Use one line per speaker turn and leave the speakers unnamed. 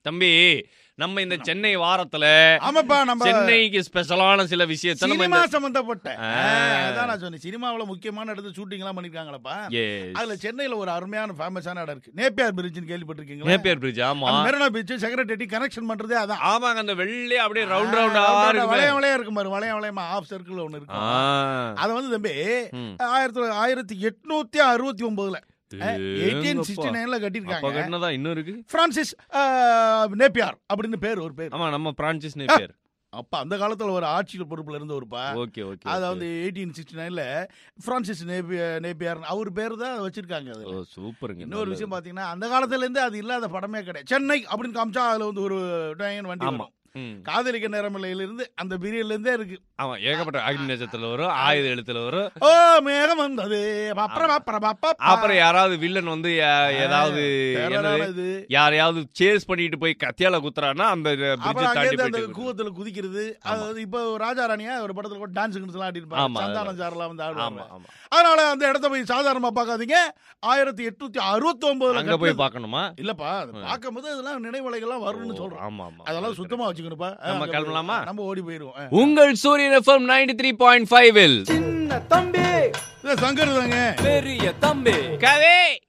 தம்பி நம்ம இந்த சென்னை வாரத்துல
ஆமாப்பா நம்ம
சென்னைக்கு ஸ்பெஷலான சில விஷயத்தை நம்ம
சினிமா
இந்த-
சம்பந்தப்பட்ட
ஆ.
ஆ, அதான் நான் சொன்னேன் சினிமாவுல முக்கியமான இடத்துல ஷூட்டிங் எல்லாம் பண்ணிருக்காங்களப்பா
Yes.
அதுல சென்னையில ஒரு அருமையான ஃபேமஸான இடம் இருக்கு நேப்பியார் பிரிட்ஜ்னு கேள்விப்பட்டிருக்கீங்களா
நேப்பியர் பிரிட்ஜ் ஆமா
அந்த மெரினா பீச் செக்ரட்டரி கனெக்ஷன் பண்றதே அதான்
ஆமாங்க அந்த வெள்ளி அப்படியே ரவுண்ட்
ஆ,
ரவுண்டா
round round
இருக்கு
வளையம் வளையம் இருக்கும் பாரு வளையம் வளையமா ஆஃப் சர்க்கிள் ஒன்னு
ஆ.
இருக்கும் அத வந்து தம்பி
ம்.
ஆயிரத்தி ஆயிரத்தி எட்நூத்தி அறுபத்தி ஒன்பதுல எயிட்டீன்
தேங்கப்பா.
சிக்ஸ்டி நைன்ல
அப்ப
கட்டிருக்காங்க
கட்டினதா இன்னும் இருக்கு
பிரான்சிஸ் ஆ, நேப்பியார் அப்படின்னு பேர் ஒரு பேர்
ஆமா நம்ம பிரான்சிஸ் நேப்பியர்
அப்ப அந்த காலத்துல ஒரு ஆட்சியில் பொறுப்புல இருந்தவருப்பா
ஓகே ஓகே
அத வந்து எயிட்டீன் சிக்ஸ்டி நைன்ல பிரான்சிஸ் நேப்பியர் நேப்பியார் அவர் பேர் தான் வச்சிருக்காங்க அதுல
ஓ சூப்பருங்க
இன்னொரு
நல்லது.
விஷயம் பாத்தீங்கன்னா அந்த காலத்துல இருந்து அது இல்லாத படமே கிடையாது சென்னை அப்படின்னு காமிச்சா அதுல வந்து ஒரு ட்ரெயின் வண்டி
ஆமா
வரும்.
ம்.
காதலிக்க நேரமில்லையில இருந்து அந்த பீரியட்ல இருந்தே இருக்கு
ஆமா ஏகப்பட்ட அக்னி நட்சத்திரத்துல வரும் ஆயுத எழுத்துல வரும்
ஓ மேகம் வந்தது அப்புறம் அப்புறம்
அப்புறம் யாராவது வில்லன் வந்து யா- ஏதாவது என்னது
இது
யாரையாவது சேஸ் பண்ணிட்டு போய் கத்தியால குத்துறான்னா அந்த
அப்புறம்
பிரிட்ஜ் தாண்டி
அங்கேருந்து அந்த
போயிட்டு
கூவத்துல குதிக்கிறது
ஆமா.
அதாவது இப்போ ராஜா ராணியா ஒரு படத்துல கூட டான்ஸ் எல்லாம் ஆடி இருப்பாங்க
ஆமா,
சந்தானம் சார்லாம் வந்து
ஆமா
ஆடுவாங்க
ஆமா
அதனால அந்த இடத்த போய் சாதாரணமா பார்க்காதீங்க ஆயிரத்தி எட்நூத்தி அறுபத்தி
அங்க போய்
ஒன்பதுல
பார்க்கணுமா
இல்லப்பா அது
ஆ.
பார்க்கும்போது அதெல்லாம் நினைவலைகள்லாம் வரும்னு
ஓ,
சொல்றோம்
ஆமா ஆமா
அதெல்லாம் சுத்தமா வச்சுக்கணும்ப்பா
நம்ம
அங்க
கிளம்பலாமா?
போய் நம்ம ஓடி போயிருவோம்
உங்கள் Suryan FM ninety three point five
சின்ன தம்பி
சங்கர் தாங்க
பெரிய தம்பி
கவே